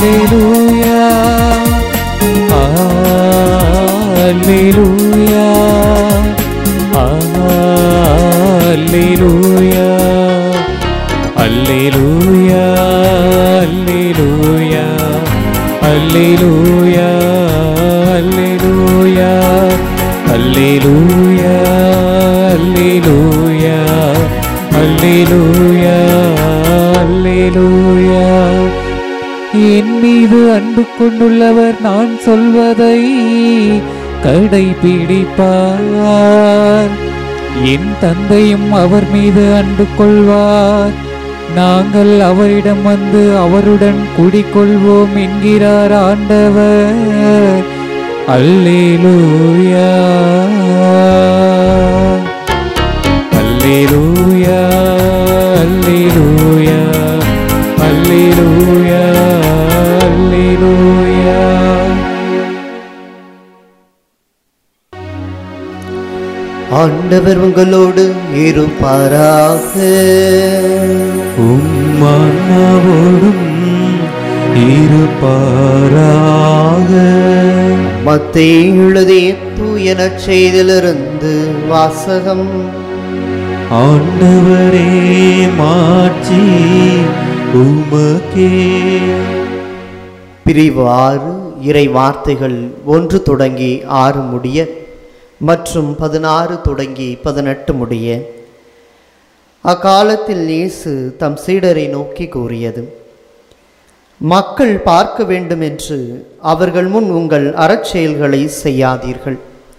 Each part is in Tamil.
அல்லேலூயா அல்லேலூயா அல்லேலூயா அல்லேலூயா அல்லேலூயா அல்லேலூயா அல்லேலூயா அல்லேலூயா அல்லேலூயா அல்லேலூயா அல்லேலூயா என் மீது அன்பு கொண்டுள்ளவர் நான் சொல்வதை கடைபிடிப்பார் என் தந்தையும் அவர் மீது அன்பு கொள்வார் நாங்கள் அவரிடம் வந்து அவருடன் குடிக்கொள்வோம் என்கிறார் ஆண்டவர் அல்லேலூயா அல்லேலூயா அல்லேலூயா அல்லேலூயா அல்லேலூயா ஆண்டவர் உங்களோடு இருப்பாராக உம்மாவோடும் இருப்பாராக மத்தேயு எழுதிய தூய நற்செய்தியிலிருந்து வாசகம் ஆண்டவரே மாட்சி உமக்கே பிரிவு ஆறு இறை வார்த்தைகள் ஒன்று தொடங்கி ஆறு முடிய மற்றும் பதினாறு தொடங்கி பதினெட்டு முடிய அக்காலத்தில் இயேசு தம் சீடரை நோக்கி கூறியது மக்கள் பார்க்க வேண்டும் என்று அவர்கள் முன் உங்கள் அறச்செயல்களை செய்யாதீர்கள்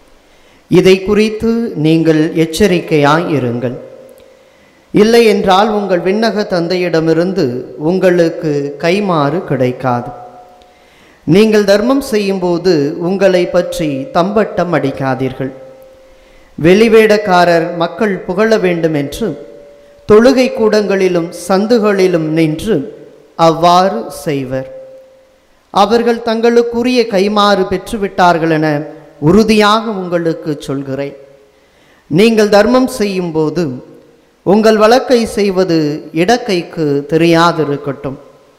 இதை குறித்து நீங்கள் எச்சரிக்கையாய் இருங்கள் இல்லை என்றால் உங்கள் விண்ணக தந்தையிடமிருந்து உங்களுக்கு கைமாறு கிடைக்காது நீங்கள் தர்மம் செய்யும்போது உங்களை பற்றி தம்பட்டம் அடிக்காதீர்கள் வெளிவேடக்காரர் மக்கள் புகழ வேண்டும் என்று தொழுகை கூடங்களிலும் சந்துகளிலும் நின்று அவ்வாறு செய்வர் அவர்கள் தங்களுக்குரிய கைமாறு பெற்றுவிட்டார்கள் என உறுதியாக உங்களுக்கு சொல்கிறேன் நீங்கள் தர்மம் செய்யும்போது உங்கள் வழக்கை செய்வது இடக்கைக்கு தெரியாதிருக்கட்டும்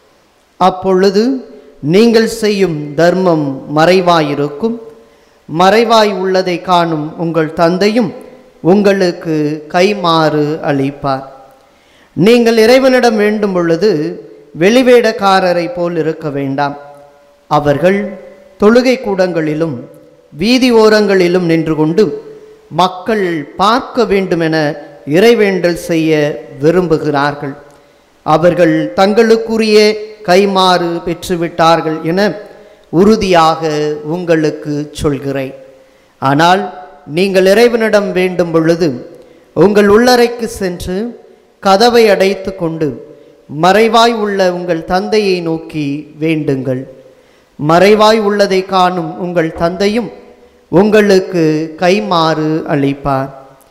அப்பொழுது நீங்கள் செய்யும் தர்மம் மறைவாயிருக்கும் மறைவாய் உள்ளதை காணும் உங்கள் தந்தையும் உங்களுக்கு கைமாறு அளிப்பார் நீங்கள் இறைவனிடம் வேண்டும் பொழுது வெளிவேடக்காரரை போல் இருக்க வேண்டாம் அவர்கள் தொழுகை கூடங்களிலும் வீதி ஓரங்களிலும் நின்று கொண்டு மக்கள் பார்க்க வேண்டுமென இறைவேண்டல் செய்ய விரும்புகிறார்கள் அவர்கள் தங்களுக்குரிய கைமாறு பெற்றுவிட்டார்கள் என உறுதியாக உங்களுக்கு சொல்கிறேன் ஆனால் நீங்கள் இறைவனிடம் வேண்டும் பொழுது உங்கள் உள்ளறைக்கு சென்று கதவை அடைத்து கொண்டு மறைவாய் உள்ள உங்கள் தந்தையை நோக்கி வேண்டுங்கள் மறைவாய் உள்ளதை காணும் உங்கள் தந்தையும் உங்களுக்கு கைமாறு அளிப்பார்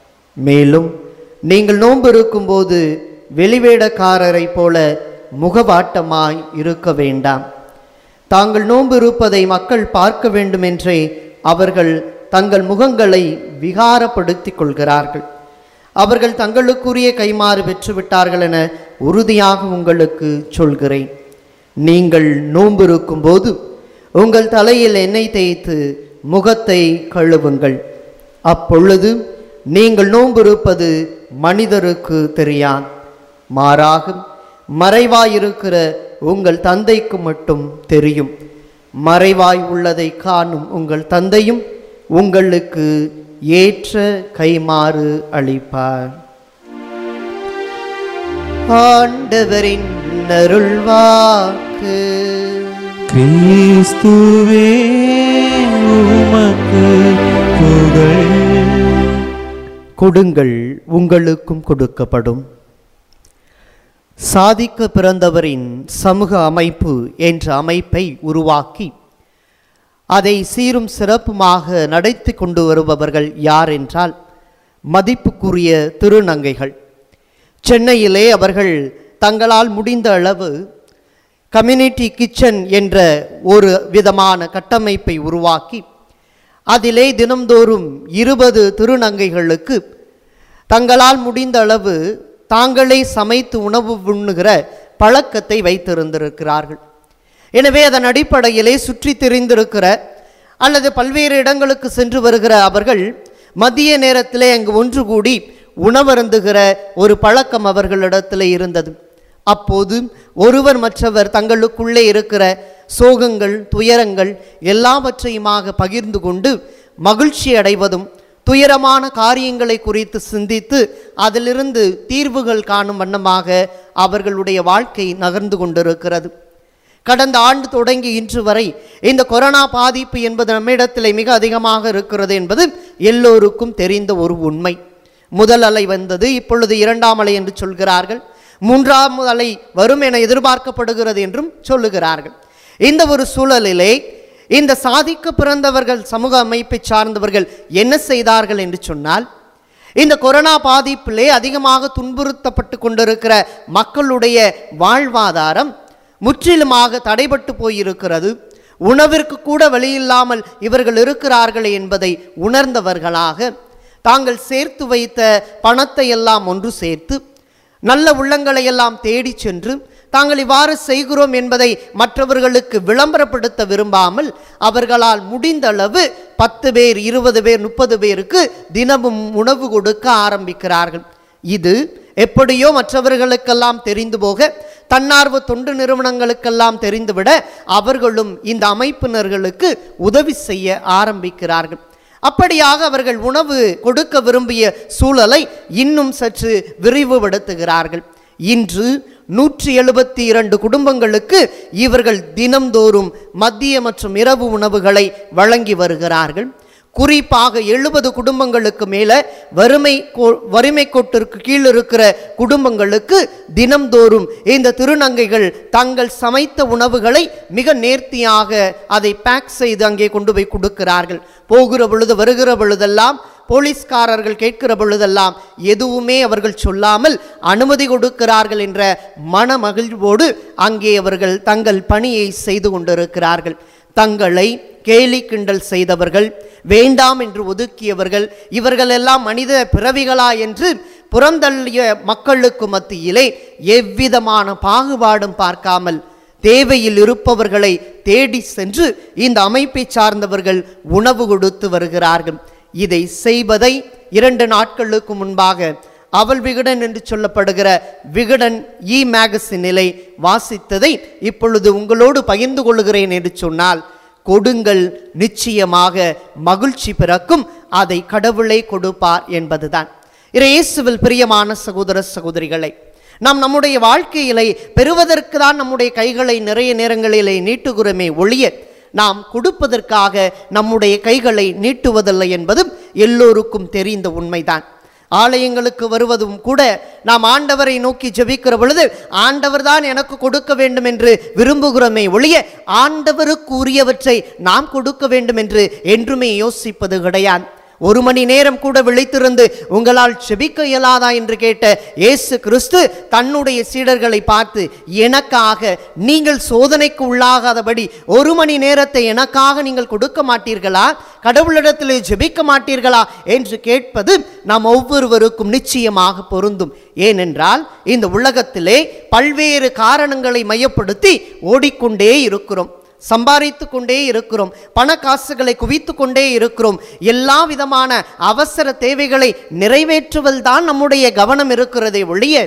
மேலும் நீங்கள் நோன்பு இருக்கும்போது வெளிவேடக்காரரைப் போல முகவாட்டமாய் இருக்க வேண்டாம் தாங்கள் நோன்பு இருப்பதை மக்கள் பார்க்க வேண்டுமென்றே அவர்கள் தங்கள் முகங்களை விகாரப்படுத்திக் கொள்கிறார்கள் அவர்கள் தங்களுக்குரிய கைமாறு பெற்றுவிட்டார்கள் என உறுதியாக உங்களுக்கு சொல்கிறேன் நீங்கள் நோன்பு இருக்கும்போது உங்கள் தலையில் எண்ணெய் தேய்த்து முகத்தை கழுவுங்கள் அப்பொழுது நீங்கள் நோன்பு இருப்பது மனிதருக்கு தெரியான் மாறாக மறைவாயிருக்கிற உங்கள் தந்தைக்கு மட்டும் தெரியும் மறைவாய் உள்ளதை காணும் உங்கள் தந்தையும் உங்களுக்கு ஏற்ற கைமாறு அளிப்பார் ஆண்டவரின் அருள்வாக்கு கிறிஸ்துவே உமக்கு புகழ் கொடுங்கள் உங்களுக்கும் கொடுக்கப்படும் சாதிக்க பிறந்தவரின் சமூக அமைப்பு என்ற அமைப்பை உருவாக்கி அதை சீரும் சிறப்புமாக நடத்தி கொண்டு வருபவர்கள் யார் என்றால் மதிப்புக்குரிய திருநங்கைகள் சென்னையிலே அவர்கள் தங்களால் முடிந்த அளவு கம்யூனிட்டி கிச்சன் என்ற ஒரு விதமான கட்டமைப்பை உருவாக்கி அதிலே தினம்தோறும் இருபது திருநங்கைகளுக்கு தங்களால் முடிந்த அளவு தாங்களே சமைத்து உணவு உண்ணுகிற பழக்கத்தை வைத்திருந்திருக்கிறார்கள் எனவே அதன் அடிப்படையிலே சுற்றி திரிந்திருக்கிற அல்லது பல்வேறு இடங்களுக்கு சென்று வருகிற அவர்கள் மதிய நேரத்திலே அங்கு ஒன்று கூடி உணவருந்துகிற ஒரு பழக்கம் அவர்களிடத்தில் இருந்தது அப்போது ஒருவர் மற்றவர் தங்களுக்குள்ளே இருக்கிற சோகங்கள் துயரங்கள் எல்லாவற்றையுமாக பகிர்ந்து கொண்டு மகிழ்ச்சி அடைவதும் துயரமான காரியங்களை குறித்து சிந்தித்து அதிலிருந்து தீர்வுகள் காணும் வண்ணமாக அவர்களுடைய வாழ்க்கை நகர்ந்து கொண்டிருக்கிறது கடந்த ஆண்டு தொடங்கி இன்று வரை இந்த கொரோனா பாதிப்பு என்பது நம்மிடத்தில் மிக அதிகமாக இருக்கிறது என்பது எல்லோருக்கும் தெரிந்த ஒரு உண்மை முதல் அலை வந்தது இப்பொழுது இரண்டாம் அலை என்று சொல்கிறார்கள் மூன்றாம் அலை வரும் என எதிர்பார்க்கப்படுகிறது என்றும் சொல்லுகிறார்கள் இந்த ஒரு சூழலிலே இந்த சாதிக்க பிறந்தவர்கள் சமூக அமைப்பை சார்ந்தவர்கள் என்ன செய்தார்கள் என்று சொன்னால் இந்த கொரோனா பாதிப்பிலே அதிகமாக துன்புறுத்தப்பட்டு கொண்டிருக்கிற மக்களுடைய வாழ்வாதாரம் முற்றிலுமாக தடைபட்டு போயிருக்கிறது உணவிற்கு கூட வழியில்லாமல் இவர்கள் இருக்கிறார்கள் என்பதை உணர்ந்தவர்களாக தாங்கள் சேர்த்து வைத்த பணத்தை எல்லாம் ஒன்று சேர்த்து நல்ல உள்ளங்களை எல்லாம் தேடி சென்று தாங்கள் இவ்வாறு செய்கிறோம் என்பதை மற்றவர்களுக்கு விளம்பரப்படுத்த விரும்பாமல் அவர்களால் முடிந்த அளவு பத்து பேர் இருபது பேர் முப்பது பேருக்கு தினமும் உணவு கொடுக்க ஆரம்பிக்கிறார்கள் இது எப்படியோ மற்றவர்களுக்கெல்லாம் தெரிந்து போக தன்னார்வ தொண்டு நிறுவனங்களுக்கெல்லாம் தெரிந்துவிட அவர்களும் இந்த அமைப்பினர்களுக்கு உதவி செய்ய ஆரம்பிக்கிறார்கள் அப்படியாக அவர்கள் உணவு கொடுக்க விரும்பிய சூழலை இன்னும் சற்று விரிவுபடுத்துகிறார்கள் இன்று நூற்றி எழுபத்தி இரண்டு குடும்பங்களுக்கு இவர்கள் தினம்தோறும் மத்திய மற்றும் இரவு உணவுகளை வழங்கி வருகிறார்கள் குறிப்பாக எழுபது குடும்பங்களுக்கு மேலே வறுமை கோ- வறுமை கோட்டிற்கு கீழ் இருக்கிற குடும்பங்களுக்கு தினம்தோறும் இந்த திருநங்கைகள் தங்கள் சமைத்த உணவுகளை மிக நேர்த்தியாக அதை பேக் செய்து அங்கே கொண்டு போய் கொடுக்கிறார்கள் போகிற பொழுது வருகிற பொழுதெல்லாம் போலீஸ்காரர்கள் கேட்கிற பொழுதெல்லாம் எதுவுமே அவர்கள் சொல்லாமல் அனுமதி கொடுக்கிறார்கள் என்ற மன மகிழ்வோடு அங்கே அவர்கள் தங்கள் பணியை செய்து கொண்டிருக்கிறார்கள் தங்களை கேலி கிண்டல் செய்தவர்கள் வேண்டாம் என்று ஒதுக்கியவர்கள் இவர்களெல்லாம் மனித பிறவிகளா என்று புறந்தள்ளிய மக்களுக்கு மத்தியிலே எவ்விதமான பாகுபாடும் பார்க்காமல் தேவையில் இருப்பவர்களை தேடி சென்று இந்த அமைப்பை சார்ந்தவர்கள் உணவு கொடுத்து வருகிறார்கள் இதை செய்வதை இரண்டு நாட்களுக்கு முன்பாக அவள் விகடன் என்று சொல்லப்படுகிற விகடன் இ மேகசினிலை வாசித்ததை இப்பொழுது உங்களோடு பகிர்ந்து கொள்கிறேன் என்று சொன்னால் கொடுங்கள் நிச்சயமாக மகிழ்ச்சி பிறக்கும் அதை கடவுளே கொடுப்பார் என்பதுதான் இயேசுவில் பிரியமான சகோதர சகோதரிகளை நாம் நம்முடைய வாழ்க்கையிலே பெறுவதற்கு தான் நம்முடைய கைகளை நிறைய நேரங்களிலே நீட்டுகிறோமே ஒழிய நாம் கொடுப்பதற்காக நம்முடைய கைகளை நீட்டுவதில்லை என்பதும் எல்லோருக்கும் தெரிந்த உண்மைதான் ஆலயங்களுக்கு வருவதும் கூட நாம் ஆண்டவரை நோக்கி ஜெபிக்கிற பொழுது ஆண்டவர் தான் எனக்கு கொடுக்க வேண்டும் என்று விரும்புகிறோமே ஒழிய ஆண்டவருக்கு உரியவற்றை நாம் கொடுக்க வேண்டும் என்று என்றுமே யோசிப்பது கிடையாது ஒரு மணி நேரம் கூட விழித்திருந்து உங்களால் செபிக்க இயலாதா என்று கேட்ட இயேசு கிறிஸ்து தன்னுடைய சீடர்களை பார்த்து எனக்காக நீங்கள் சோதனைக்கு உள்ளாகாதபடி ஒரு மணி நேரத்தை எனக்காக நீங்கள் கொடுக்க மாட்டீர்களா கடவுளிடத்திலே ஜெபிக்க மாட்டீர்களா என்று கேட்பது நாம் ஒவ்வொருவருக்கும் நிச்சயமாக பொருந்தும் ஏனென்றால் இந்த உலகத்திலே பல்வேறு காரணங்களை மையப்படுத்தி ஓடிக்கொண்டே இருக்கிறோம் சம்பாதித்து கொண்டே இருக்கிறோம் பண காசுகளை குவித்து கொண்டே இருக்கிறோம் எல்லா விதமான அவசர தேவைகளை நிறைவேற்றுவதில்தான் நம்முடைய கவனம் இருக்கிறதே ஒழிய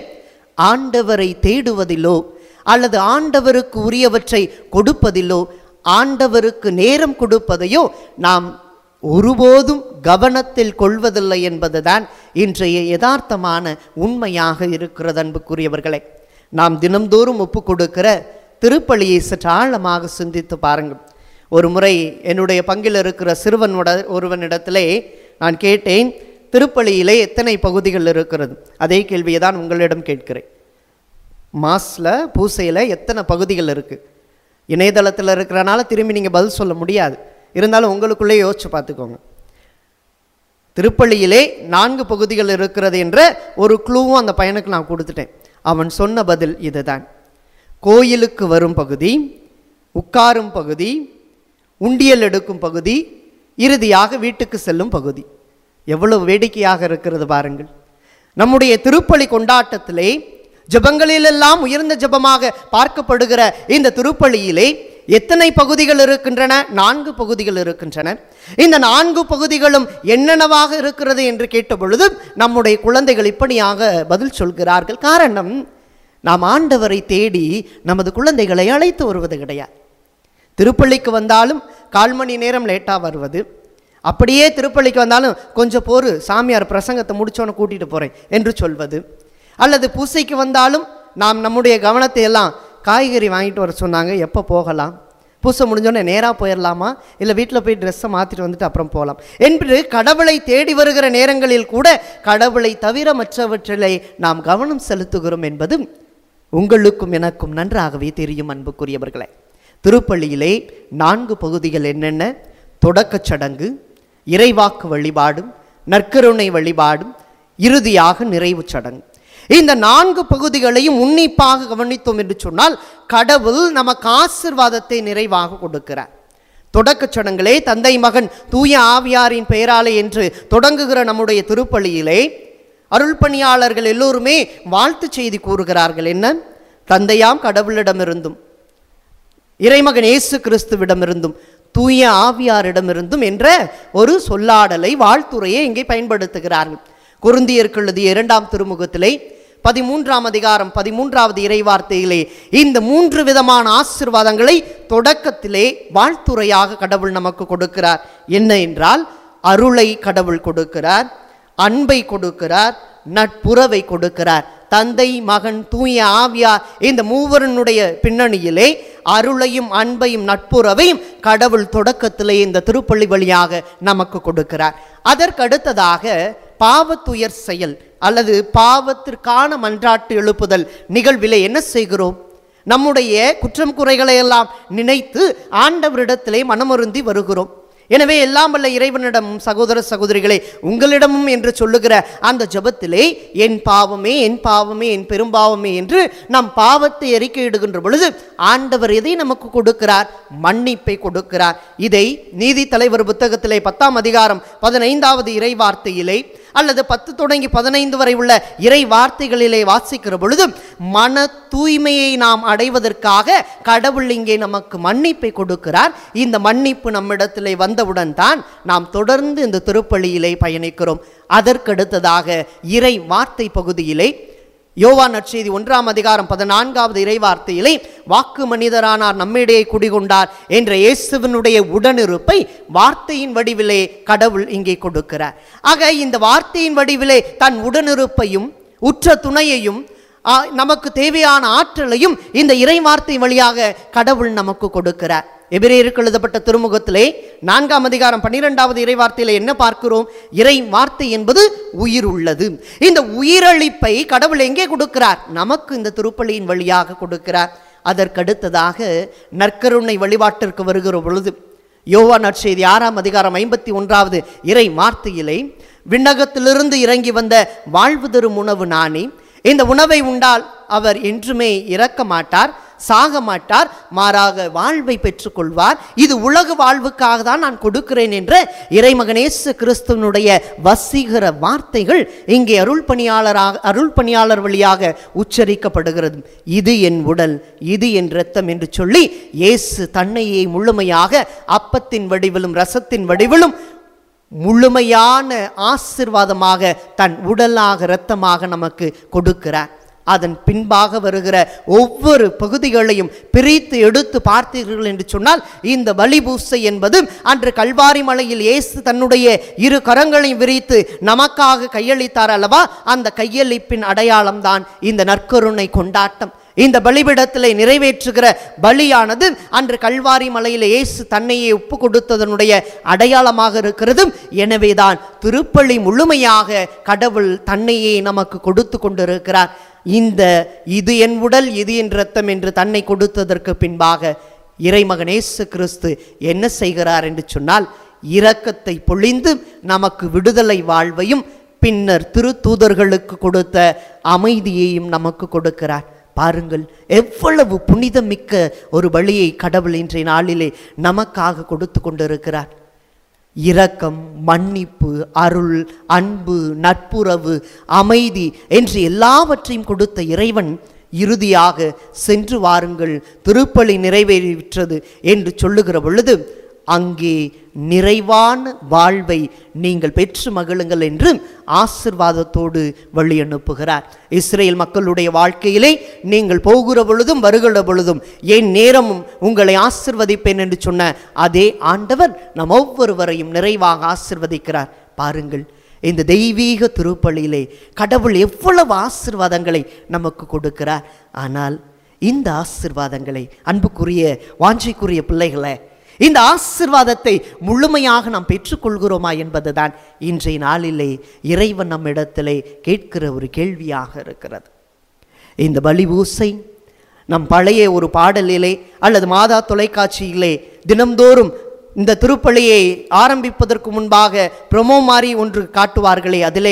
ஆண்டவரை தேடுவதிலோ அல்லது ஆண்டவருக்கு உரியவற்றை கொடுப்பதிலோ ஆண்டவருக்கு நேரம் கொடுப்பதையோ நாம் ஒருபோதும் கவனத்தில் கொள்வதில்லை என்பதுதான் இன்றைய யதார்த்தமான உண்மையாக இருக்கிறது அன்புக்குரியவர்களே நாம் தினம்தோறும் ஒப்பு கொடுக்கிற திருப்பலியை சற்று ஆழமாக சிந்தித்து பாருங்கள் ஒரு முறை என்னுடைய பங்கில் இருக்கிற சிறுவனோட ஒருவனிடத்திலே நான் கேட்டேன் திருப்பலியிலே எத்தனை பகுதிகள் இருக்கிறது அதே கேள்வியை தான் உங்களிடம் கேட்கிறேன் மாஸில் பூசையில் எத்தனை பகுதிகள் இருக்குது இணையதளத்தில் இருக்கிறனால திரும்பி நீங்கள் பதில் சொல்ல முடியாது இருந்தாலும் உங்களுக்குள்ளே யோசிச்சு பார்த்துக்கோங்க திருப்பள்ளியிலே நான்கு பகுதிகள் இருக்கிறது என்ற ஒரு க்ளூவும் அந்த பையனுக்கு நான் கொடுத்துட்டேன் அவன் சொன்ன பதில் இதுதான் கோயிலுக்கு வரும் பகுதி உட்காரும் பகுதி உண்டியல் எடுக்கும் பகுதி இறுதியாக வீட்டுக்கு செல்லும் பகுதி எவ்வளவு வேடிக்கையாக இருக்கிறது பாருங்கள் நம்முடைய திருப்பலி கொண்டாட்டத்திலே ஜெபங்களிலெல்லாம் உயர்ந்த ஜெபமாக பார்க்கப்படுகிற இந்த திருப்பலியிலே எத்தனை பகுதிகள் இருக்கின்றன நான்கு பகுதிகள் இருக்கின்றன இந்த நான்கு பகுதிகளும் என்னென்னவாக இருக்கிறது என்று கேட்ட பொழுது நம்முடைய குழந்தைகள் இப்படியாக பதில் சொல்கிறார்கள் காரணம் நாம் ஆண்டவரை தேடி நமது குழந்தைகளை அழைத்து வருவது கிடையாது திருப்பள்ளிக்கு வந்தாலும் கால் மணி நேரம் லேட்டாக வருவது அப்படியே திருப்பள்ளிக்கு வந்தாலும் கொஞ்சம் போரு சாமியார் பிரசங்கத்தை முடிச்சோன்னு கூட்டிகிட்டு போகிறேன் என்று சொல்வது அல்லது பூசைக்கு வந்தாலும் நாம் நம்முடைய கவனத்தை எல்லாம் காய்கறி வாங்கிட்டு வர சொன்னாங்க எப்போ போகலாம் பூசை முடிஞ்சோடனே நேராக போயிடலாமா இல்லை வீட்டில் போய் ட்ரெஸ்ஸை மாற்றிட்டு வந்துட்டு அப்புறம் போகலாம் என்று கடவுளை தேடி வருகிற நேரங்களில் கூட கடவுளை தவிர மற்றவற்றிலே நாம் கவனம் செலுத்துகிறோம் என்பது உங்களுக்கும் எனக்கும் நன்றாகவே தெரியும் அன்புக்குரியவர்களே திருப்பள்ளியிலே நான்கு பகுதிகள் என்னென்ன தொடக்கச் சடங்கு இறைவாக்கு வழிபாடும் நற்கருணை வழிபாடும் இறுதியாக நிறைவுச் சடங்கு இந்த நான்கு பகுதிகளையும் உன்னிப்பாக கவனித்தோம் என்று சொன்னால் கடவுள் நமக்கு ஆசிர்வாதத்தை நிறைவாக கொடுக்கிறார் தொடக்கச் சடங்கிலே தந்தை மகன் தூய ஆவியாரின் பெயராலே என்று தொடங்குகிற நம்முடைய திருப்பலியிலே அருள் பணியாளர்கள் எல்லோருமே வாழ்த்து செய்தி கூறுகிறார்கள் என்ன தந்தையாம் கடவுளிடமிருந்தும் இறைமகன் இயேசு கிறிஸ்துவிடமிருந்தும் தூய ஆவியாரிடமிருந்தும் என்ற ஒரு சொல்லாடலை வாழ்த்துறையை இங்கே பயன்படுத்துகிறார்கள் குருந்தியருக்கு எழுதிய இரண்டாம் திருமுகத்திலே பதிமூன்றாம் அதிகாரம் பதிமூன்றாவது இறைவார்த்தையிலே இந்த மூன்று விதமான ஆசிர்வாதங்களை தொடக்கத்திலே வாழ்த்துறையாக கடவுள் நமக்கு கொடுக்கிறார் என்ன என்றால் அருளை கடவுள் கொடுக்கிறார் அன்பை கொடுக்கிறார் நட்புறவை கொடுக்கிறார் தந்தை மகன் தூய ஆவியார் இந்த மூவரனுடைய பின்னணியிலே அருளையும் அன்பையும் நட்புறவையும் கடவுள் தொடக்கத்திலே இந்த திருப்பள்ளி வழியாக நமக்கு கொடுக்கிறார் அதற்கு அடுத்ததாக பாவத்துயர் செயல் அல்லது பாவத்திற்கான மன்றாட்டு எழுப்புதல் நிகழ்விலே என்ன செய்கிறோம் நம்முடைய குற்றம் குறைகளை எல்லாம் நினைத்து ஆண்டவரிடத்திலே மனமருந்தி வருகிறோம் எனவே எல்லாம் வல்ல இறைவனிடமும் சகோதர சகோதரிகளே உங்களிடமும் என்று சொல்லுகிற அந்த ஜெபத்திலே என் பாவமே என் பாவமே என் பெரும்பாவமே என்று நம் பாவத்தை அறிக்கையிடுகின்ற பொழுது ஆண்டவர் எதை நமக்கு கொடுக்கிறார் மன்னிப்பை கொடுக்கிறார் இதை நீதி தலைவர் புத்தகத்திலே பத்தாம் அதிகாரம் பதினைந்தாவது இறை வார்த்தையிலே அல்லது பத்து தொடங்கி பதினைந்து வரை உள்ள இறை வார்த்தைகளிலே வாசிக்கிற பொழுது மன தூய்மையை நாம் அடைவதற்காக கடவுள் இங்கே நமக்கு மன்னிப்பை கொடுக்கிறார் இந்த மன்னிப்பு நம்மிடத்திலே வந்தவுடன் தான் நாம் தொடர்ந்து இந்த திருப்பலியிலே பயணிக்கிறோம் அதற்கடுத்ததாக இறை வார்த்தை பகுதியிலே யோவான் நற்செய்தி ஒன்றாம் அதிகாரம் பதினான்காவது இறைவார்த்தையிலே வாக்கு மனிதரானார் நம்மிடையே குடிகொண்டார் என்ற இயேசுவினுடைய உடனிருப்பை வார்த்தையின் வடிவிலே கடவுள் இங்கே கொடுக்கிறார் ஆக இந்த வார்த்தையின் வடிவிலே தன் உடனிருப்பையும் உற்ற துணையையும் ஆ, நமக்கு தேவையான ஆற்றலையும் இந்த இறை வார்த்தை வழியாக கடவுள் நமக்கு கொடுக்கிறார் எபிரேயருக்கு எழுதப்பட்ட திருமுகத்திலே நான்காம் அதிகாரம் பன்னிரெண்டாவது இறை வார்த்தையில என்ன பார்க்கிறோம் இறை வார்த்தை என்பது உயிர் உள்ளது இந்த உயிரளிப்பை கடவுள் எங்கே கொடுக்கிறார் நமக்கு இந்த திருப்பலியின் வழியாக கொடுக்கிறார் அதற்கடுத்ததாக நற்கருணை வழிபாட்டிற்கு வருகிற பொழுது யோவா நற்செய்தி ஆறாம் அதிகாரம் ஐம்பத்தி ஒன்றாவது இறை வார்த்தையிலே விண்ணகத்திலிருந்து இறங்கி வந்த வாழ்வு தரும் உணவு நானே இந்த உணவை உண்டால் அவர் என்றுமே இறக்க மாட்டார் சாக மாட்டார் மாறாக வாழ்வை பெற்றுக்கொள்வார் இது உலக வாழ்வுக்காக தான் நான் கொடுக்கிறேன் என்ற இறைமகனேசு கிறிஸ்துவனுடைய வசீகர வார்த்தைகள் இங்கே அருள் பணியாளராக அருள் பணியாளர் வழியாக உச்சரிக்கப்படுகிறது இது என் உடல் இது என் இரத்தம் என்று சொல்லி இயேசு தன்னையே முழுமையாக அப்பத்தின் வடிவிலும் ரசத்தின் வடிவிலும் முழுமையான ஆசிர்வாதமாக தன் உடலாக இரத்தமாக நமக்கு கொடுக்கிறார் அதன் பின்பாக வருகிற ஒவ்வொரு பகுதிகளையும் பிரித்து எடுத்து பார்த்தீர்கள் என்று சொன்னால் இந்த பலிபூசை என்பது அன்று கல்வாரி மலையில் இயேசு தன்னுடைய இரு கரங்களையும் விரித்து நமக்காக கையளித்தார் அல்லவா அந்த கையளிப்பின் அடையாளம்தான் இந்த நற்கருணை கொண்டாட்டம் இந்த பலிபிடத்திலே நிறைவேற்றுகிற பலியானது அன்று கல்வாரி மலையில் இயேசு தன்னையே ஒப்பு கொடுத்ததனுடைய அடையாளமாக இருக்கிறது எனவேதான் திருப்பலி முழுமையாக கடவுள் தன்னையே நமக்கு கொடுத்து கொண்டிருக்கிறார் இந்த இது என் உடல் இது என் ரத்தம் என்று தன்னை கொடுத்ததற்கு பின்பாக இறைமகன் இயேசு கிறிஸ்து என்ன செய்கிறார் என்று சொன்னால் இரக்கத்தை பொழிந்து நமக்கு விடுதலை வாழ்வையும் பின்னர் திருத்தூதர்களுக்கு கொடுத்த அமைதியையும் நமக்கு கொடுக்கிறார் பாருங்கள் எவ்வளவு புனிதமிக்க ஒரு பலியை கடவுள் இன்றைய நாளிலே நமக்காக கொடுத்து கொண்டிருக்கிறார் இரக்கம் மன்னிப்பு அருள் அன்பு நட்புறவு அமைதி என்று எல்லாவற்றையும் கொடுத்த இறைவன் இறுதியாக சென்று வாருங்கள் திருப்பலி நிறைவேறிவிட்டது என்று சொல்லுகிற பொழுது அங்கே நிறைவான வாழ்வை நீங்கள் பெற்று மகிழுங்கள் என்று ஆசிர்வாதத்தோடு வழி அனுப்புகிறார் இஸ்ரேல் மக்களுடைய வாழ்க்கையிலே நீங்கள் போகிற பொழுதும் வருகிற பொழுதும் என் நேரமும் உங்களை ஆசிர்வதிப்பேன் என்று சொன்ன அதே ஆண்டவர் நம் ஒவ்வொருவரையும் நிறைவாக ஆசிர்வதிக்கிறார் பாருங்கள் இந்த தெய்வீக திருப்பலியிலே கடவுள் எவ்வளவு ஆசிர்வாதங்களை நமக்கு கொடுக்கிறார் ஆனால் இந்த ஆசிர்வாதங்களை அன்புக்குரிய வாஞ்சைக்குரிய பிள்ளைகளை இந்த ஆசிர்வாதத்தை முழுமையாக நாம் பெற்றுக்கொள்கிறோமா என்பதுதான் இன்றைய நாளிலே இறைவன் நம்மிடத்திலே கேட்கிற ஒரு கேள்வியாக இருக்கிறது இந்த பலி ஊசை நம் பழைய ஒரு பாடலிலே அல்லது மாதா தொலைக்காட்சியிலே தினம்தோறும் இந்த திருப்பலியை ஆரம்பிப்பதற்கு முன்பாக ப்ரொமோ மாதிரி ஒன்று காட்டுவார்களே அதிலே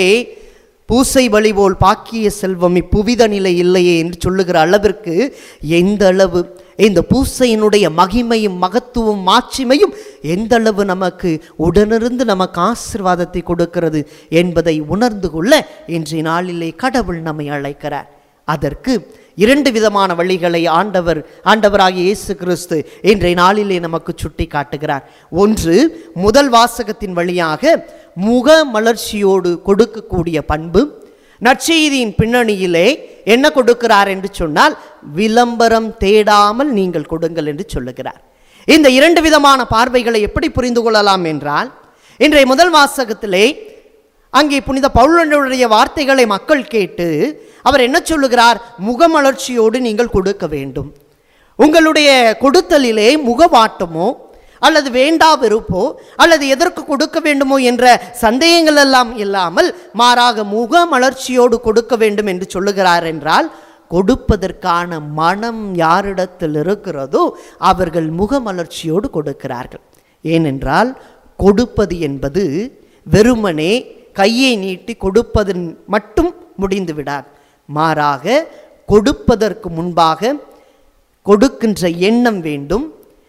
பூசை பலி போல் பாக்கிய செல்வம் இப்புவிதனிலை இல்லையே என்று சொல்லுகிற அளவிற்கு எந்த அளவு இந்த பூசையினுடைய மகிமையும் மகத்துவம் மாட்சிமையும் எந்த அளவு நமக்கு உடனிருந்து நமக்கு ஆசிர்வாதத்தை கொடுக்கிறது என்பதை உணர்ந்து கொள்ள இன்றைய நாளிலே கடவுள் நம்மை அழைக்கிறார் அதற்கு இரண்டு விதமான வழிகளை ஆண்டவர் ஆண்டவராகிய இயேசு கிறிஸ்து இன்றைய நாளிலே நமக்கு சுட்டி காட்டுகிறார் ஒன்று முதல் வாசகத்தின் வழியாக முக மலர்ச்சியோடு கொடுக்கக்கூடிய பண்பு நற்செய்தியின் பின்னணியிலே என்ன கொடுக்கிறார் என்று சொன்னால் விளம்பரம் தேடாமல் நீங்கள் கொடுங்கள் என்று சொல்லுகிறார் இந்த இரண்டு விதமான பார்வைகளை எப்படி புரிந்து கொள்ளலாம் என்றால் இன்றைய முதல் வாசகத்திலே அங்கே புனித பவுலனுடைய வார்த்தைகளை மக்கள் கேட்டு அவர் என்ன சொல்லுகிறார் முகமலர்ச்சியோடு நீங்கள் கொடுக்க வேண்டும் உங்களுடைய கொடுத்தலிலே முகவாட்டமோ அல்லது வேண்டா வெறுப்போ அல்லது எதற்கு கொடுக்க வேண்டுமோ என்ற சந்தேகங்கள் எல்லாம் இல்லாமல் மாறாக முகமலர்ச்சியோடு கொடுக்க வேண்டும் என்று சொல்லுகிறார் என்றால் கொடுப்பதற்கான மனம் யாரிடத்தில் இருக்கிறதோ அவர்கள் முகமலர்ச்சியோடு கொடுக்கிறார்கள் ஏனென்றால் கொடுப்பது என்பது வெறுமனே கையை நீட்டி கொடுப்பதன் மட்டும் முடிந்து விடாது மாறாக கொடுப்பதற்கு முன்பாக கொடுக்கின்ற எண்ணம் வேண்டும்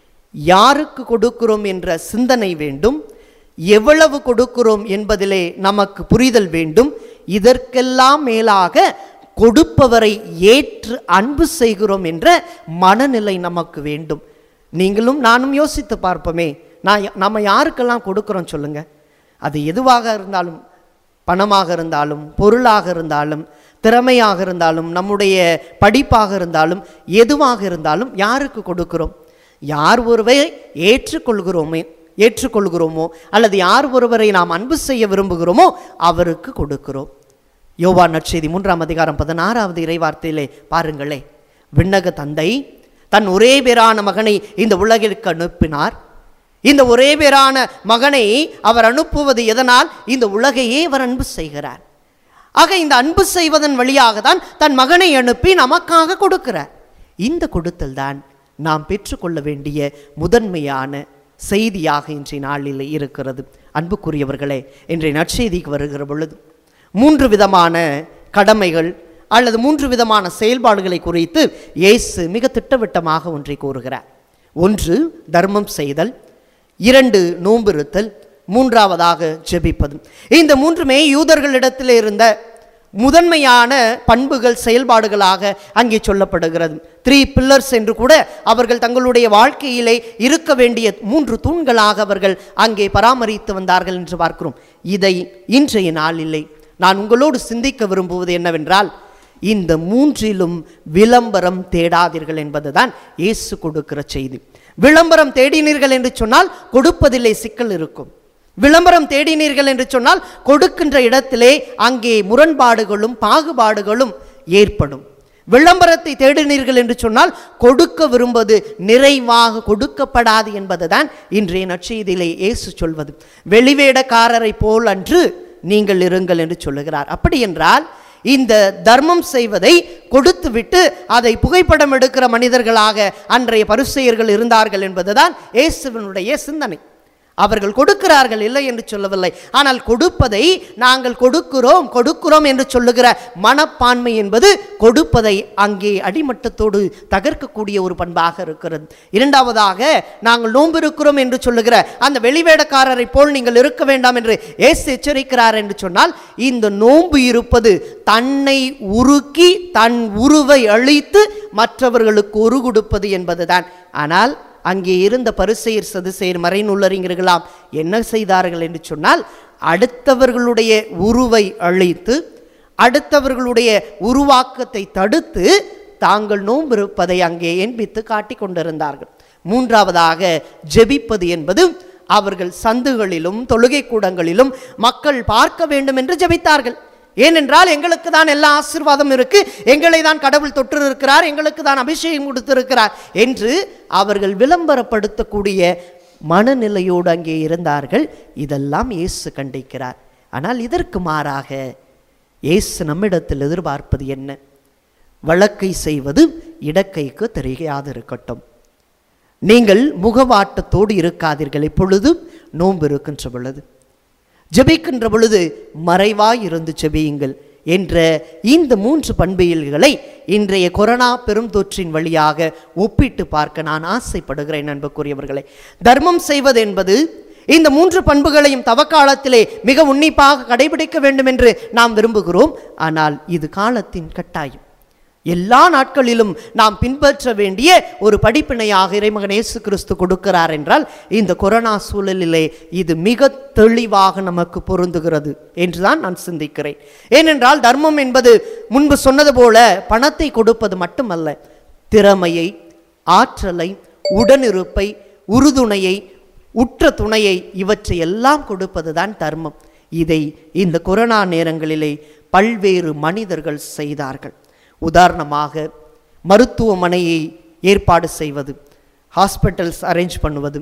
யாருக்கு கொடுக்கிறோம் என்ற சிந்தனை வேண்டும் எவ்வளவு கொடுக்கிறோம் என்பதிலே நமக்கு புரிதல் வேண்டும் இதற்கெல்லாம் மேலாக கொடுப்பவரை ஏற்று அன்பு செய்கிறோம் என்ற மனநிலை நமக்கு வேண்டும் நீங்களும் நானும் யோசித்து பார்ப்போமே நான் நம்ம யாருக்கெல்லாம் கொடுக்குறோம் சொல்லுங்க அது எதுவாக இருந்தாலும் பணமாக இருந்தாலும் பொருளாக இருந்தாலும் திறமையாக இருந்தாலும் நம்முடைய படிப்பாக இருந்தாலும் எதுவாக இருந்தாலும் யாருக்கு கொடுக்கிறோம் யார் ஒருவரை ஏற்றுக்கொள்கிறோமே ஏற்றுக்கொள்கிறோமோ அல்லது யார் ஒருவரை நாம் அன்பு செய்ய விரும்புகிறோமோ அவருக்கு கொடுக்கிறோம் யோவா நற்செய்தி மூன்றாம் அதிகாரம் பதினாறாவது இறைவார்த்தையிலே பாருங்களே விண்ணக தந்தை தன் ஒரே பேரான மகனை இந்த உலகிற்கு அனுப்பினார் இந்த ஒரே பேரான மகனை அவர் அனுப்புவது எதனால் இந்த உலகையே அவர் அன்பு செய்கிறார் ஆக இந்த அன்பு செய்வதன் வழியாக தான் தன் மகனை அனுப்பி நமக்காக கொடுக்கிறார் இந்த கொடுத்தல் தான் நாம் பெற்றுக்கொள்ள வேண்டிய முதன்மையான செய்தியாக இன்றைய நாளில் இருக்கிறது அன்புக்குரியவர்களே இன்றைய நற்செய்திக்கு வருகிற பொழுது மூன்று விதமான கடமைகள் அல்லது மூன்று விதமான செயல்பாடுகளை குறித்து இயேசு மிக திட்டவட்டமாக ஒன்றை கூறுகிறார் ஒன்று தர்மம் செய்தல் இரண்டு நோம்பிருத்தல் மூன்றாவதாக ஜெபிப்பது இந்த மூன்றுமே யூதர்களிடத்தில் இருந்த முதன்மையான பண்புகள் செயல்பாடுகளாக அங்கே சொல்லப்படுகிறது த்ரீ பில்லர்ஸ் என்று கூட அவர்கள் தங்களுடைய வாழ்க்கையிலே இருக்க வேண்டிய மூன்று தூண்களாக அவர்கள் அங்கே பராமரித்து வந்தார்கள் என்று பார்க்கிறோம் இதை இன்றைய நாளில்லை நான் உங்களோடு சிந்திக்க விரும்புவது என்னவென்றால் இந்த மூன்றிலும் விளம்பரம் தேடாதீர்கள் என்பதுதான் இயேசு கொடுக்கிற செய்தி விளம்பரம் தேடினீர்கள் என்று சொன்னால் கொடுப்பதிலே சிக்கல் இருக்கும் விளம்பரம் தேடினீர்கள் என்று சொன்னால் கொடுக்கின்ற இடத்திலே அங்கே முரண்பாடுகளும் பாகுபாடுகளும் ஏற்படும் விளம்பரத்தை தேடினீர்கள் என்று சொன்னால் கொடுக்க விரும்புவது நிறைவாக கொடுக்கப்படாது என்பதுதான் இன்றைய நற்செய்தியிலே இயேசு சொல்வது வெளிவேடக்காரரை போல் அன்று நீங்கள் இருங்கள் என்று சொல்லுகிறார் அப்படி என்றால் இந்த தர்மம் செய்வதை கொடுத்துவிட்டு அதை புகைப்படம் எடுக்கிற மனிதர்களாக அன்றைய பரிசெயர்கள் இருந்தார்கள் என்பதுதான் இயேசுவினுடைய சிந்தனை அவர்கள் கொடுக்கிறார்கள் இல்லை என்று சொல்லவில்லை ஆனால் கொடுப்பதை நாங்கள் கொடுக்கிறோம் கொடுக்கிறோம் என்று சொல்லுகிற மனப்பான்மை என்பது கொடுப்பதை அங்கே அடிமட்டத்தோடு தகர்க்கக்கூடிய ஒரு பண்பாக இருக்கிறது இரண்டாவதாக நாங்கள் நோன்பு இருக்கிறோம் என்று சொல்லுகிற அந்த வெளிவேடக்காரரை போல் நீங்கள் இருக்க வேண்டாம் என்று ஏசு எச்சரிக்கிறார் என்று சொன்னால் இந்த நோன்பு இருப்பது தன்னை உருக்கி தன் உருவை அழித்து மற்றவர்களுக்கு உரு கொடுப்பது என்பதுதான் ஆனால் அங்கே இருந்த பரிசெயர் சதுசெயர் மறைநூலறிஞர்களாம் என்ன செய்தார்கள் என்று சொன்னால் அடுத்தவர்களுடைய உருவை அழித்து அடுத்தவர்களுடைய உருவாக்கத்தை தடுத்து தாங்கள் நோம்பிருப்பதை அங்கே எண்பித்து காட்டிக் கொண்டிருந்தார்கள் மூன்றாவதாக ஜெபிப்பது என்பது அவர்கள் சந்துகளிலும் தொழுகை கூடங்களிலும் மக்கள் பார்க்க வேண்டும் என்று ஜெபித்தார்கள் ஏனென்றால் எங்களுக்கு தான் எல்லா ஆசீர்வாதம் இருக்கு எங்களை தான் கடவுள் தொற்று இருக்கிறார் எங்களுக்கு தான் அபிஷேகம் கொடுத்திருக்கிறார் என்று அவர்கள் விளம்பரப்படுத்தக்கூடிய மனநிலையோடு அங்கே இருந்தார்கள் இதெல்லாம் இயேசு கண்டிக்கிறார் ஆனால் இதற்கு மாறாக இயேசு நம்மிடத்தில் எதிர்பார்ப்பது என்ன வழக்கை செய்வது இடக்கைக்கு தெரியாது இருக்கட்டும் நீங்கள் முகவாட்டத்தோடு இருக்காதீர்கள் எப்பொழுதும் நோன்பு இருக்கின்ற பொழுது ஜெபிக்கின்ற பொழுது மறைவாய் இருந்து ஜெபியுங்கள் என்ற இந்த மூன்று பண்பியல்களை இன்றைய கொரோனா பெரும் தொற்றின் வழியாக ஒப்பிட்டு பார்க்க நான் ஆசைப்படுகிறேன் அன்புக்குரியவர்களே தர்மம் செய்வது என்பது இந்த மூன்று பண்புகளையும் தவக்காலத்திலே மிக உன்னிப்பாக கடைபிடிக்க வேண்டும் என்று நாம் விரும்புகிறோம் ஆனால் இது காலத்தின் கட்டாயம் எல்லா நாட்களிலும் நாம் பின்பற்ற வேண்டிய ஒரு படிப்பினையாக இறைமகன் இயேசு கிறிஸ்து கொடுக்கிறார் என்றால் இந்த கொரோனா சூழலிலே இது மிக தெளிவாக நமக்கு பொருந்துகிறது என்றுதான் நான் சிந்திக்கிறேன் ஏனென்றால் தர்மம் என்பது முன்பு சொன்னது போல பணத்தை கொடுப்பது மட்டுமல்ல திறமையை ஆற்றலை உடனிருப்பை உறுதுணையை உற்ற துணையை இவற்றை எல்லாம் கொடுப்பதுதான் தர்மம் இதை இந்த கொரோனா நேரங்களிலே பல்வேறு மனிதர்கள் செய்தார்கள் உதாரணமாக மருத்துவமனையை ஏற்பாடு செய்வது ஹாஸ்பிட்டல்ஸ் அரேஞ்ச் பண்ணுவது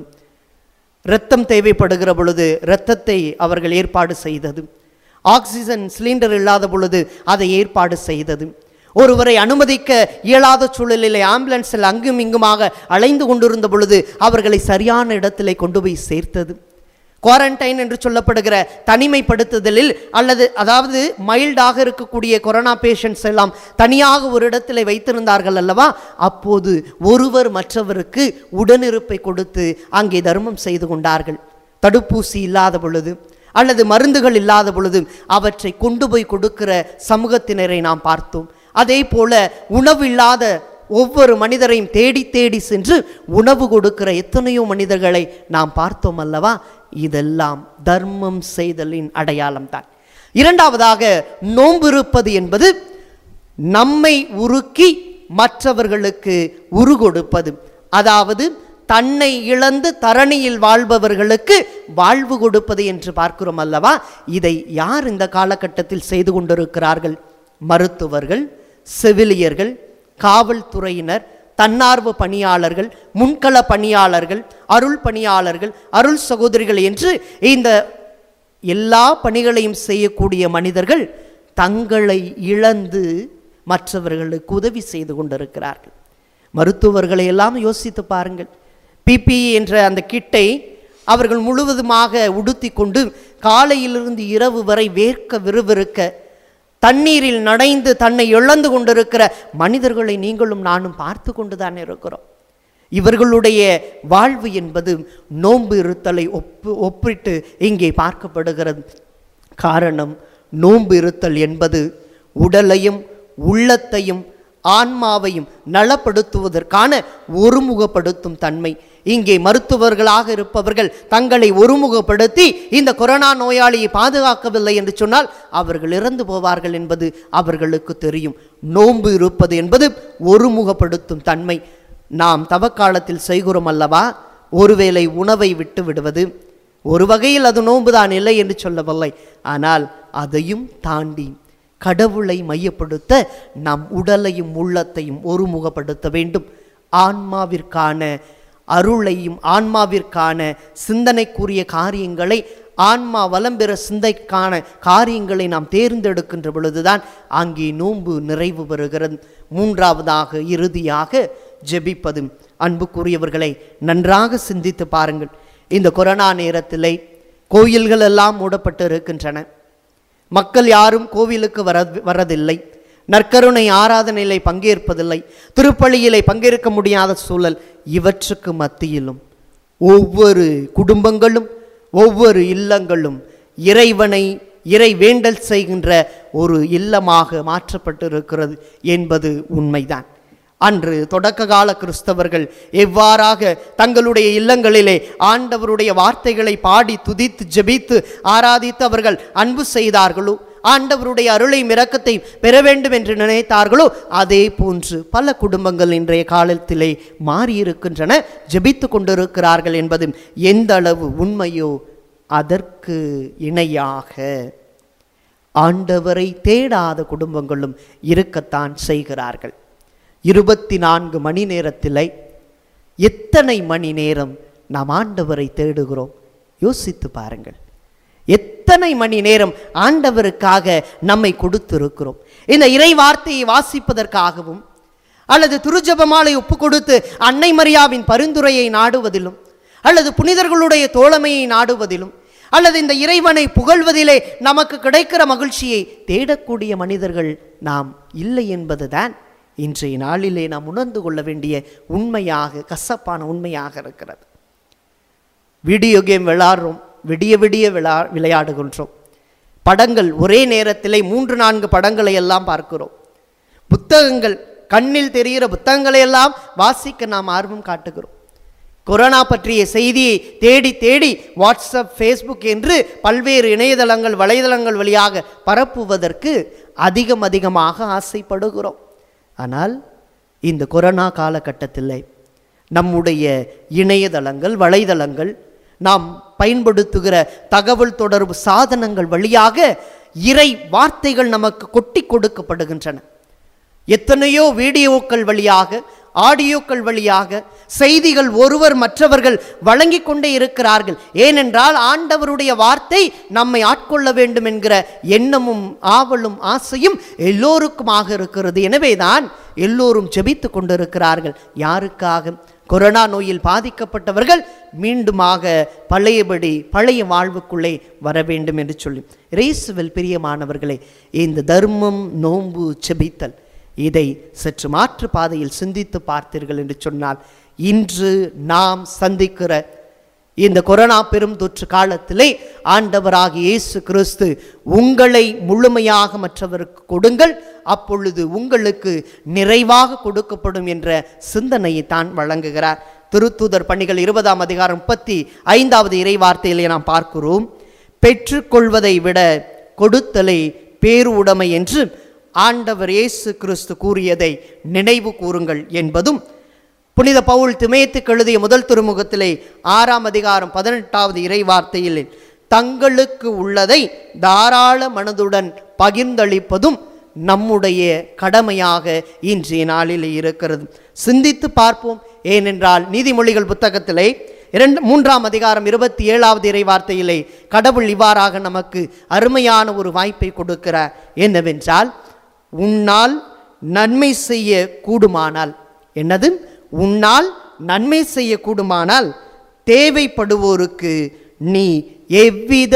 இரத்தம் தேவைப்படுகிற பொழுது இரத்தத்தை அவர்கள் ஏற்பாடு செய்தது ஆக்சிஜன் சிலிண்டர் இல்லாத பொழுது அதை ஏற்பாடு செய்தது ஒருவரை அனுமதிக்க இயலாத சூழலிலே ஆம்புலன்ஸில் அங்கும் இங்குமாக அலைந்து கொண்டிருந்த பொழுது அவர்களை சரியான இடத்திலே கொண்டு போய் சேர்த்தது குவாரண்டைன் என்று சொல்லப்படுகிற தனிமைப்படுத்துதலில் அல்லது அதாவது மைல்டாக இருக்கக்கூடிய கொரோனா பேஷண்ட்ஸ் எல்லாம் தனியாக ஒரு இடத்திலே வைத்திருந்தார்கள் அல்லவா அப்போது ஒருவர் மற்றவருக்கு உடனிருப்பை கொடுத்து அங்கே தர்மம் செய்து கொண்டார்கள் தடுப்பூசி இல்லாத பொழுது அல்லது மருந்துகள் இல்லாத பொழுது அவற்றை கொண்டு போய் கொடுக்கிற சமூகத்தினரை நாம் பார்த்தோம் அதே போல உணவு இல்லாத ஒவ்வொரு மனிதரையும் தேடி தேடி சென்று உணவு கொடுக்கிற எத்தனையோ மனிதர்களை நாம் பார்த்தோம் அல்லவா இதெல்லாம் தர்மம் செய்தலின் அடையாளம் தான் இரண்டாவதாக நோம்பிருப்பது என்பது நம்மை உருக்கி மற்றவர்களுக்கு உரு கொடுப்பது அதாவது தன்னை இழந்து தரணியில் வாழ்பவர்களுக்கு வாழ்வு கொடுப்பது என்று பார்க்கிறோம் அல்லவா இதை யார் இந்த காலகட்டத்தில் செய்து கொண்டிருக்கிறார்கள் மருத்துவர்கள் செவிலியர்கள் காவல்துறையினர் தன்னார்வ பணியாளர்கள் முன்கள பணியாளர்கள் அருள் பணியாளர்கள் அருள் சகோதரிகள் என்று இந்த எல்லா பணிகளையும் செய்யக்கூடிய மனிதர்கள் தங்களை இழந்து மற்றவர்களுக்கு உதவி செய்து கொண்டிருக்கிறார்கள் மருத்துவர்களை எல்லாம் யோசித்து பாருங்கள் பிபிஇ என்ற அந்த கிட்டை அவர்கள் முழுவதுமாக உடுத்தி கொண்டு காலையிலிருந்து இரவு வரை வேர்க்க விறுவிறுக்க தண்ணீரில் நனைந்து தன்னை இழந்து கொண்டிருக்கிற மனிதர்களை நீங்களும் நானும் பார்த்து கொண்டுதான் இருக்கிறோம் இவர்களுடைய வாழ்வு என்பது நோன்பு இருத்தலை ஒப்பு ஒப்பிட்டு இங்கே பார்க்கப்படுகிறது காரணம் நோன்பு இருத்தல் என்பது உடலையும் உள்ளத்தையும் ஆன்மாவையும் நலப்படுத்துவதற்கான ஒருமுகப்படுத்தும் தன்மை இங்கே மருத்துவர்களாக இருப்பவர்கள் தங்களை ஒருமுகப்படுத்தி இந்த கொரோனா நோயாளியை பாதுகாக்கவில்லை என்று சொன்னால் அவர்கள் இறந்து போவார்கள் என்பது அவர்களுக்கு தெரியும் நோன்பு இருப்பது என்பது ஒருமுகப்படுத்தும் தன்மை நாம் தவக்காலத்தில் செய்கிறோம் அல்லவா ஒருவேளை உணவை விட்டு விடுவது ஒரு வகையில் அது நோன்புதான் இல்லை என்று சொல்லவில்லை ஆனால் அதையும் தாண்டி கடவுளை மையப்படுத்த நம் உடலையும் உள்ளத்தையும் ஒருமுகப்படுத்த வேண்டும் ஆன்மாவிற்கான அருளையும் ஆன்மாவிற்கான சிந்தனைக்குரிய காரியங்களை ஆன்மா வலம் பெற சிந்தைக்கான காரியங்களை நாம் தேர்ந்தெடுக்கின்ற பொழுதுதான் அங்கே நோன்பு நிறைவு பெறுகிறது மூன்றாவதாக இறுதியாக ஜெபிப்பது அன்புக்குரியவர்களை நன்றாக சிந்தித்து பாருங்கள் இந்த கொரோனா நேரத்திலே கோயில்கள் எல்லாம் மூடப்பட்டு இருக்கின்றன மக்கள் யாரும் கோவிலுக்கு வர வரதில்லை நற்கருணை ஆராதனையிலே பங்கேற்பதில்லை திருப்பலியிலே பங்கேற்க முடியாத சூழல் இவற்றுக்கு மத்தியிலும் ஒவ்வொரு குடும்பங்களும் ஒவ்வொரு இல்லங்களும் இறைவனை இறை வேண்டல் செய்கின்ற ஒரு இல்லமாக மாற்றப்பட்டிருக்கிறது என்பது உண்மைதான் அன்று தொடக்க கால கிறிஸ்தவர்கள் எவ்வாறாக தங்களுடைய இல்லங்களிலே ஆண்டவருடைய வார்த்தைகளை பாடி துதித்து ஜெபித்து ஆராதித்து அவர்கள் அன்பு செய்தார்களோ ஆண்டவருடைய அருளை இரக்கத்தை பெற வேண்டும் என்று நினைத்தார்களோ அதே போன்று பல குடும்பங்கள் இன்றைய காலத்திலே மாறியிருக்கின்றன ஜெபித்து கொண்டிருக்கிறார்கள் என்பது எந்த அளவு உண்மையோ அதற்கு இணையாக ஆண்டவரை தேடாத குடும்பங்களும் இருக்கத்தான் செய்கிறார்கள் இருபத்தி நான்கு மணி நேரத்திலே எத்தனை மணி நேரம் நாம் ஆண்டவரை தேடுகிறோம் யோசித்து பாருங்கள் எத்தனை மணி நேரம் ஆண்டவருக்காக நம்மை கொடுத்திருக்கிறோம் இந்த இறை வார்த்தையை வாசிப்பதற்காகவும் அல்லது திருஜபமாலை ஒப்பு கொடுத்து அன்னை மரியாவின் பரிந்துரையை நாடுவதிலும் அல்லது புனிதர்களுடைய தோழமையை நாடுவதிலும் அல்லது இந்த இறைவனை புகழ்வதிலே நமக்கு கிடைக்கிற மகிழ்ச்சியை தேடக்கூடிய மனிதர்கள் நாம் இல்லை என்பதுதான் இன்றைய நாளிலே நாம் உணர்ந்து கொள்ள வேண்டிய உண்மையாக கசப்பான உண்மையாக இருக்கிறது வீடியோ கேம் விளையாடுறோம் விடிய விடிய விளா விளையாடுகின்றோம் படங்கள் ஒரே நேரத்திலே மூன்று நான்கு படங்களை எல்லாம் பார்க்கிறோம் புத்தகங்கள் கண்ணில் தெரிகிற புத்தகங்களை எல்லாம் வாசிக்க நாம் ஆர்வம் காட்டுகிறோம் கொரோனா பற்றிய செய்தியை தேடி தேடி வாட்ஸ்அப் ஃபேஸ்புக் என்று பல்வேறு இணையதளங்கள் வலைதளங்கள் வழியாக பரப்புவதற்கு அதிகம் அதிகமாக ஆசைப்படுகிறோம் ஆனால் இந்த கொரோனா காலகட்டத்தில் நம்முடைய இணையதளங்கள் வலைதளங்கள் நாம் பயன்படுத்துகிற தகவல் தொடர்பு சாதனங்கள் வழியாக இறை வார்த்தைகள் நமக்கு கொட்டி கொடுக்கப்படுகின்றன எத்தனையோ வீடியோக்கள் வழியாக ஆடியோக்கள் வழியாக செய்திகள் ஒருவர் மற்றவர்கள் வழங்கி கொண்டே இருக்கிறார்கள் ஏனென்றால் ஆண்டவருடைய வார்த்தை நம்மை ஆட்கொள்ள வேண்டும் என்கிற எண்ணமும் ஆவலும் ஆசையும் எல்லோருக்குமாக இருக்கிறது எனவேதான் எல்லோரும் ஜெபித்து கொண்டிருக்கிறார்கள் யாருக்காக கொரோனா நோயில் பாதிக்கப்பட்டவர்கள் மீண்டுமாக பழையபடி பழைய வாழ்வுக்குள்ளே வர வேண்டும் என்று சொல்லி இயேசுவில் பிரியமானவர்களே இந்த தர்மம் நோன்பு செபித்தல் இதை சற்று மாற்று பாதையில் சிந்தித்து பார்த்தீர்கள் என்று சொன்னால் இன்று நாம் சந்திக்கிற இந்த கொரோனா பெரும் தொற்று காலத்திலே ஆண்டவராகிய இயேசு கிறிஸ்து உங்களை முழுமையாக மற்றவருக்கு கொடுங்கள் அப்பொழுது உங்களுக்கு நிறைவாக கொடுக்கப்படும் என்ற சிந்தனையை தான் வழங்குகிறார் திருத்தூதர் பணிகள் இருபதாம் அதிகாரம் முப்பத்தி ஐந்தாவது இறைவார்த்தையிலே நாம் பார்க்கிறோம் பெற்றுக்கொள்வதை விட கொடுத்தலை பேருடைமை என்று ஆண்டவர் இயேசு கிறிஸ்து கூறியதை நினைவு கூறுங்கள் என்பதும் புனித பவுல் திமேத்துக்கு எழுதிய முதல் திருமுகத்திலே ஆறாம் அதிகாரம் பதினெட்டாவது இறை வார்த்தையில் தங்களுக்கு உள்ளதை தாராள மனதுடன் பகிர்ந்தளிப்பதும் நம்முடைய கடமையாக இன்றைய நாளில் இருக்கிறது சிந்தித்து பார்ப்போம் ஏனென்றால் நீதிமொழிகள் புத்தகத்திலே இரண்டு மூன்றாம் அதிகாரம் இருபத்தி ஏழாவது இறை வார்த்தையிலே கடவுள் இவ்வாறாக நமக்கு அருமையான ஒரு வாய்ப்பை கொடுக்கிறார் என்னவென்றால் உன்னால் நன்மை செய்ய கூடுமானால் என்னது உன்னால் நன்மை செய்ய கூடுமானால் தேவைப்படுவோருக்கு நீ எவ்வித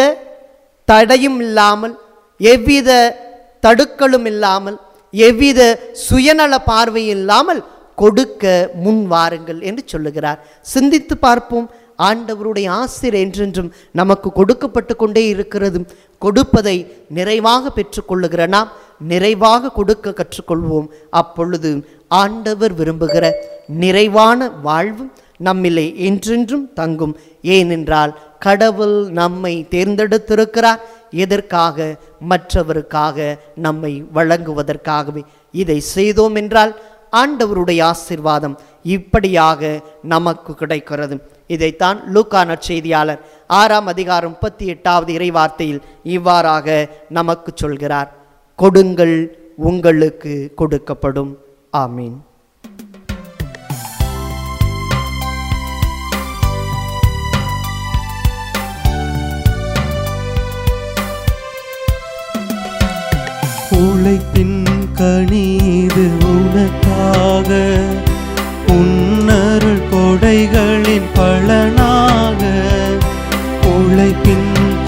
தடையும் இல்லாமல் எவ்வித தடுக்கலும் இல்லாமல் எவ்வித சுயநல பார்வை இல்லாமல் கொடுக்க முன் வாருங்கள் என்று சொல்லுகிறார் சிந்தித்து பார்ப்போம் ஆண்டவருடைய ஆசிர் என்றென்றும் நமக்கு கொடுக்கப்பட்டு கொண்டே இருக்கிறது கொடுப்பதை நிறைவாக பெற்றுக்கொள்ளுகிற நாம் நிறைவாக கொடுக்க கற்றுக்கொள்வோம் அப்பொழுது ஆண்டவர் விரும்புகிற நிறைவான வாழ்வும் நம்மிலே என்றென்றும் தங்கும் ஏனென்றால் கடவுள் நம்மை தேர்ந்தெடுத்திருக்கிறார் எதற்காக மற்றவருக்காக நம்மை வழங்குவதற்காகவே இதை செய்தோம் என்றால் ஆண்டவருடைய ஆசிர்வாதம் இப்படியாக நமக்கு கிடைக்கிறது இதைத்தான் லூக்கா நற்செய்தியாளர் ஆறாம் அதிகாரம் முப்பத்தி எட்டாவது இறைவார்த்தையில் இவ்வாறாக நமக்கு சொல்கிறார் கொடுங்கள் உங்களுக்கு கொடுக்கப்படும் ஆமீன் உழைப்பின் கனீது உனக்காக உன்னருள் கொடைகளின் பலனாக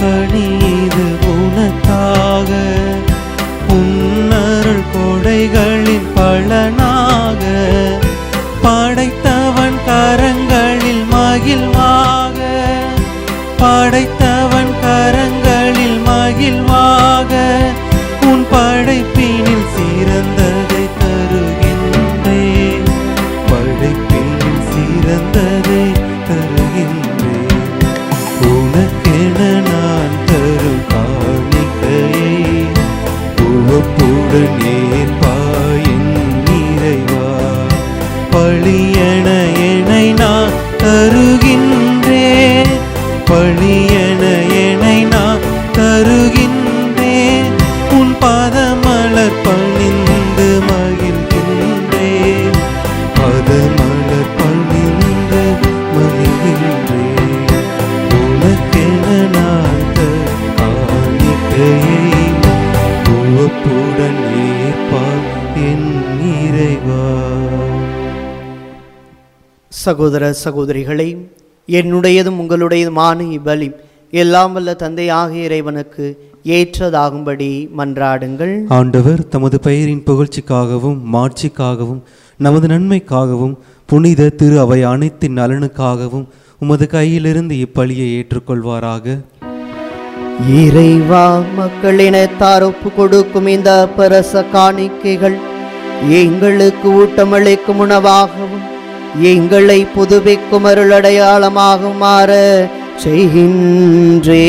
கணிது உனக்காக உன்னருள் கொடைகளின் பலனாக படைத்தவன் கரங்களில் மகிழ்வாக படைத்தவன் கரங்களில் மகிழ்வாக உன் படைப்பினில் சிறந்ததை தருகின்றேன் படைப்பினில் சிறந்ததை தருகின்றேன் உனக்கென நான் தரும் காணிக்கையை உவப்புடன் ஏற்பாயின் நிறைவா பழியன என்னை நான் தருகின்றேன் பழியன என்னை நான் தருகின்றேன் உன் பாதமலர் பணிந்து மகிழ்கின்றேன் பாதமலர் பணிந்து மகிழ்கின்றேன் உனக்கென நான் தரும் காணிக்கையை உவப்புடன் ஏற்பார் என் இறைவா சகோதர சகோதரிகளே என்னுடையதும் உங்களுடையதுமான இவ்வலி எல்லாம் வல்ல தந்தையாகிய இறைவனுக்கு ஏற்றதாகும்படி மன்றாடுங்கள் ஆண்டவர் தமது பெயரின் புகழ்ச்சிக்காகவும் மாட்சிக்காகவும் நமது நன்மைக்காகவும் புனித திரு அவை அனைத்தின் நலனுக்காகவும் உமது கையிலிருந்து இப்பலியை ஏற்றுக்கொள்வாராக இறைவா மக்களினத்தார் ஒப்பு கொடுக்கும் இந்த பரச காணிக்கைகள் எங்களுக்கு ஊட்டமளிக்கும் உணவாகவும் எங்களை புதுப்பிக்கும் அருளடையாளமாக மாற செய்கின்றே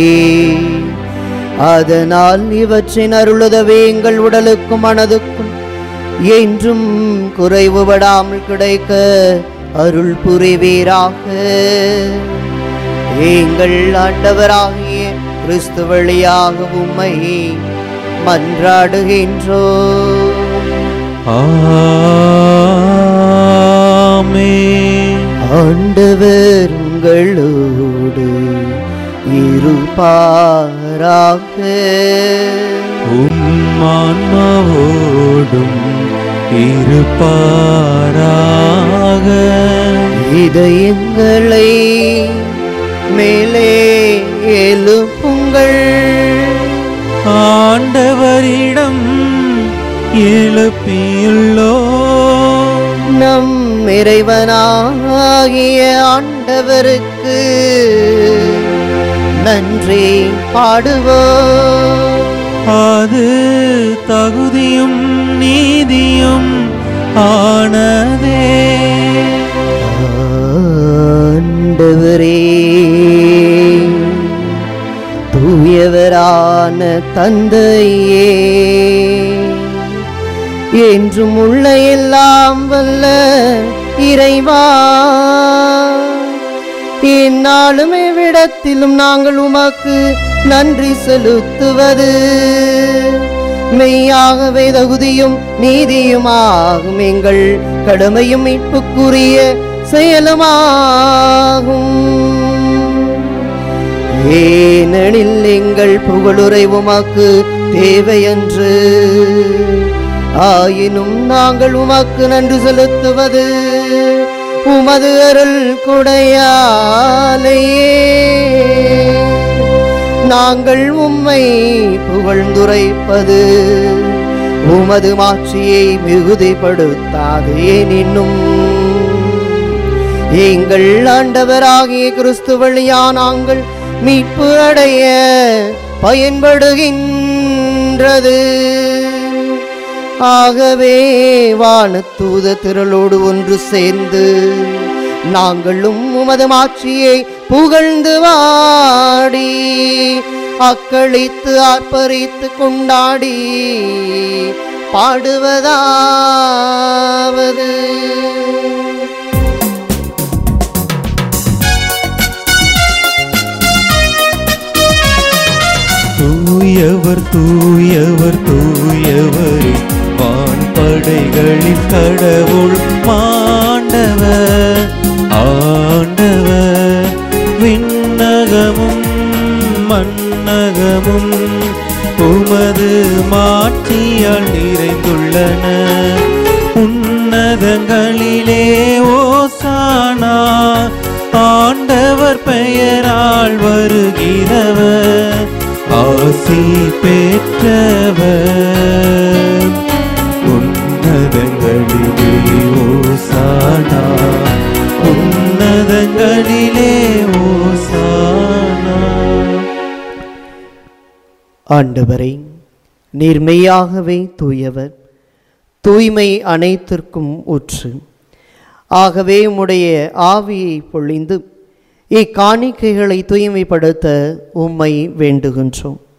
அதனால் இவற்றின் அருளுதவி எங்கள் உடலுக்கும் மனதுக்கும் என்றும் குறைவுபடாமல் கிடைக்க அருள் புரிவீராக எங்கள் ஆண்டவராகிய கிறிஸ்து வழியாக உம்மை மன்றாடுகின்றோ ஆமென் ஆண்டவர் உங்களோடு இருப்பாராக உம் ஆன்மாவோடும் இருப்பாராக இதயங்களை மேலே எழுப்புங்கள் ஆண்டவரிடம் எழுப்பியுள்ளோ நம் இறைவனாகிய ஆண்டவருக்கு நன்றி பாடுவோம் அது தகுதியும் நீதியும் ஆனதே ஆண்டவரே தூயவரான தந்தையே என்றும் உள்ள எல்லாம் வல்ல இறைவா எந்நாளும் விடத்திலும் நாங்கள் உமக்கு நன்றி செலுத்துவது மெய்யாகவே தகுதியும் நீதியுமாகும் எங்கள் கடமையும் மீட்புக்குரிய செயலுமாகும் ஏனெனில் எங்கள் புகழுரை உமக்கு தேவையன்று ஆயினும் நாங்கள் உமக்கு நன்றி செலுத்துவது உமது அருள் கொடையாலேயே நாங்கள் உம்மை புகழ்ந்துரைப்பது உமது மாட்சியை மிகுதிப்படுத்தாது ஏனினும் எங்கள் ஆண்டவராகிய கிறிஸ்து வழியா நாங்கள் மீட்பு அடைய பயன்படுகின்றது ஆகவே வானத்தூத திரளோடு ஒன்று சேர்ந்து நாங்களும் உமது மாட்சியை புகழ்ந்து வாடி அக்களித்து ஆர்ப்பரித்து கொண்டாடி பாடுவதாவது தூயவர் தூயவர் தூயவர் வான் படைகளின் கடவுள் மாண்டவர் ஆண்டவர் விண்ணகமும் மன்னகமும் உமது மாட்சியால் நிறைந்துள்ளன உன்னதங்களிலே ஓசானா ஆண்டவர் ஆண்டவர் பெயரால் வருகிறவர் ஆசி பெற்றவர் உன்னதங்களிலே ஓசானா உன்னதங்களிலே ஓசானா ஆண்டவரே நீர் மெய்யாகவே தூயவர் தூய்மை அனைத்திற்கும் ஊற்று ஆகவே உம்முடைய ஆவியை பொழிந்து இக்காணிக்கைகளை தூய்மைப்படுத்த உம்மை வேண்டுகின்றோம்